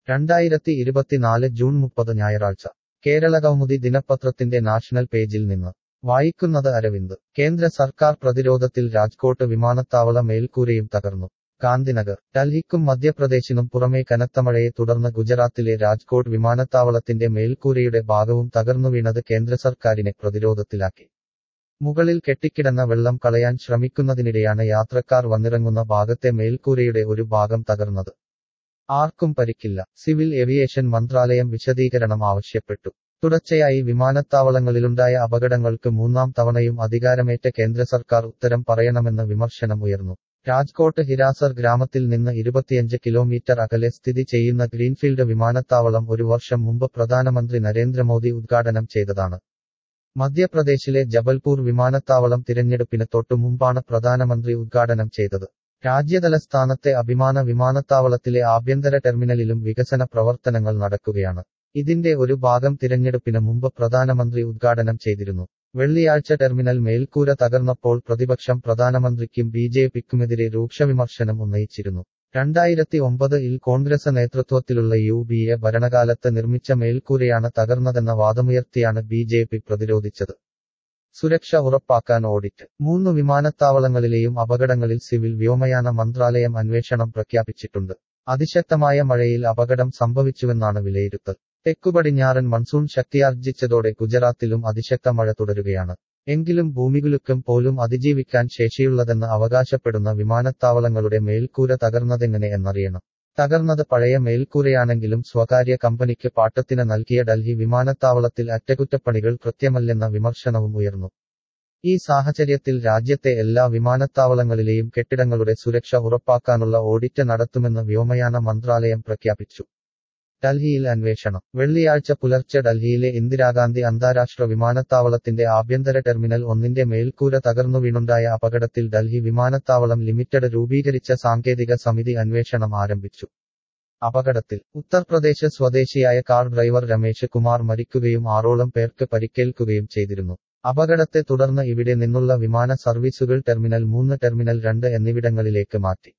രണ്ടായിരത്തി ഇരുപത്തിനാല് ജൂൺ മുപ്പത് ഞായറാഴ്ച കേരള കൗമുദി ദിനപത്രത്തിന്റെ നാഷണൽ പേജിൽ നിന്ന് വായിക്കുന്നത് അരവിന്ദ് കേന്ദ്ര സർക്കാർ പ്രതിരോധത്തിൽ രാജ്കോട്ട് വിമാനത്താവള മേൽക്കൂരയും തകർന്നു ഗാന്ധിനഗർ ഡൽഹിക്കും മധ്യപ്രദേശിനും പുറമെ കനത്ത മഴയെ തുടർന്ന് ഗുജറാത്തിലെ രാജ്കോട്ട് വിമാനത്താവളത്തിന്റെ മേൽക്കൂരയുടെ ഭാഗവും തകർന്നു വീണത് കേന്ദ്ര സർക്കാരിനെ പ്രതിരോധത്തിലാക്കി മുകളിൽ കെട്ടിക്കിടന്ന വെള്ളം കളയാൻ ശ്രമിക്കുന്നതിനിടെയാണ് യാത്രക്കാർ വന്നിറങ്ങുന്ന ഭാഗത്തെ മേൽക്കൂരയുടെ ഒരു ഭാഗം തകർന്നത് ആർക്കും പരിക്കില്ല സിവിൽ ഏവിയേഷൻ മന്ത്രാലയം വിശദീകരണം ആവശ്യപ്പെട്ടു തുടർച്ചയായി വിമാനത്താവളങ്ങളിലുണ്ടായ അപകടങ്ങൾക്ക് മൂന്നാം തവണയും അധികാരമേറ്റ കേന്ദ്ര സർക്കാർ ഉത്തരം പറയണമെന്ന് വിമർശനം ഉയർന്നു രാജ്കോട്ട് ഹിരാസർ ഗ്രാമത്തിൽ നിന്ന് ഇരുപത്തിയഞ്ച് കിലോമീറ്റർ അകലെ സ്ഥിതി ചെയ്യുന്ന ഗ്രീൻഫീൽഡ് വിമാനത്താവളം ഒരു വർഷം മുമ്പ് പ്രധാനമന്ത്രി നരേന്ദ്രമോദി ഉദ്ഘാടനം ചെയ്തതാണ് മധ്യപ്രദേശിലെ ജബൽപൂർ വിമാനത്താവളം തിരഞ്ഞെടുപ്പിന് തൊട്ടു മുമ്പാണ് പ്രധാനമന്ത്രി ഉദ്ഘാടനം ചെയ്തത് രാജ്യതലസ്ഥാനത്തെ അഭിമാന വിമാനത്താവളത്തിലെ ആഭ്യന്തര ടെർമിനലിലും വികസന പ്രവർത്തനങ്ങൾ നടക്കുകയാണ് ഇതിന്റെ ഒരു ഭാഗം തിരഞ്ഞെടുപ്പിന് മുമ്പ് പ്രധാനമന്ത്രി ഉദ്ഘാടനം ചെയ്തിരുന്നു വെള്ളിയാഴ്ച ടെർമിനൽ മേൽക്കൂര തകർന്നപ്പോൾ പ്രതിപക്ഷം പ്രധാനമന്ത്രിക്കും ബി ജെ പിക്കുമെതിരെ രൂക്ഷവിമർശനം ഉന്നയിച്ചിരുന്നു രണ്ടായിരത്തി ഒമ്പതിൽ കോൺഗ്രസ് നേതൃത്വത്തിലുള്ള യു ബി എ ഭരണകാലത്ത് നിർമ്മിച്ച മേൽക്കൂരയാണ് തകർന്നതെന്ന വാദമുയർത്തിയാണ് ബി ജെ പി പ്രതിരോധിച്ചത് സുരക്ഷ ഉറപ്പാക്കാൻ ഓഡിറ്റ് മൂന്ന് വിമാനത്താവളങ്ങളിലെയും അപകടങ്ങളിൽ സിവിൽ വ്യോമയാന മന്ത്രാലയം അന്വേഷണം പ്രഖ്യാപിച്ചിട്ടുണ്ട് അതിശക്തമായ മഴയിൽ അപകടം സംഭവിച്ചുവെന്നാണ് വിലയിരുത്തൽ തെക്കുപടിഞ്ഞാറൻ മൺസൂൺ ശക്തിയാർജിച്ചതോടെ ഗുജറാത്തിലും അതിശക്ത മഴ തുടരുകയാണ് എങ്കിലും ഭൂമികുലുക്കം പോലും അതിജീവിക്കാൻ ശേഷിയുള്ളതെന്ന് അവകാശപ്പെടുന്ന വിമാനത്താവളങ്ങളുടെ മേൽക്കൂര തകർന്നതെങ്ങനെ എന്നറിയണം തകർന്നത് പഴയ മേൽക്കൂരയാണെങ്കിലും സ്വകാര്യ കമ്പനിക്ക് പാട്ടത്തിന് നൽകിയ ഡൽഹി വിമാനത്താവളത്തിൽ അറ്റകുറ്റപ്പണികൾ കൃത്യമല്ലെന്ന വിമർശനവും ഉയർന്നു ഈ സാഹചര്യത്തിൽ രാജ്യത്തെ എല്ലാ വിമാനത്താവളങ്ങളിലെയും കെട്ടിടങ്ങളുടെ സുരക്ഷ ഉറപ്പാക്കാനുള്ള ഓഡിറ്റ് നടത്തുമെന്ന് വ്യോമയാന മന്ത്രാലയം പ്രഖ്യാപിച്ചു ഡൽഹിയിൽ അന്വേഷണം വെള്ളിയാഴ്ച പുലർച്ചെ ഡൽഹിയിലെ ഇന്ദിരാഗാന്ധി അന്താരാഷ്ട്ര വിമാനത്താവളത്തിന്റെ ആഭ്യന്തര ടെർമിനൽ ഒന്നിന്റെ മേൽക്കൂര തകർന്നു വീണുണ്ടായ അപകടത്തിൽ ഡൽഹി വിമാനത്താവളം ലിമിറ്റഡ് രൂപീകരിച്ച സാങ്കേതിക സമിതി അന്വേഷണം ആരംഭിച്ചു അപകടത്തിൽ ഉത്തർപ്രദേശ് സ്വദേശിയായ കാർ ഡ്രൈവർ രമേശ് കുമാർ മരിക്കുകയും ആറോളം പേർക്ക് പരിക്കേൽക്കുകയും ചെയ്തിരുന്നു അപകടത്തെ തുടർന്ന് ഇവിടെ നിന്നുള്ള വിമാന സർവീസുകൾ ടെർമിനൽ മൂന്ന് ടെർമിനൽ രണ്ട് എന്നിവിടങ്ങളിലേക്ക് മാറ്റി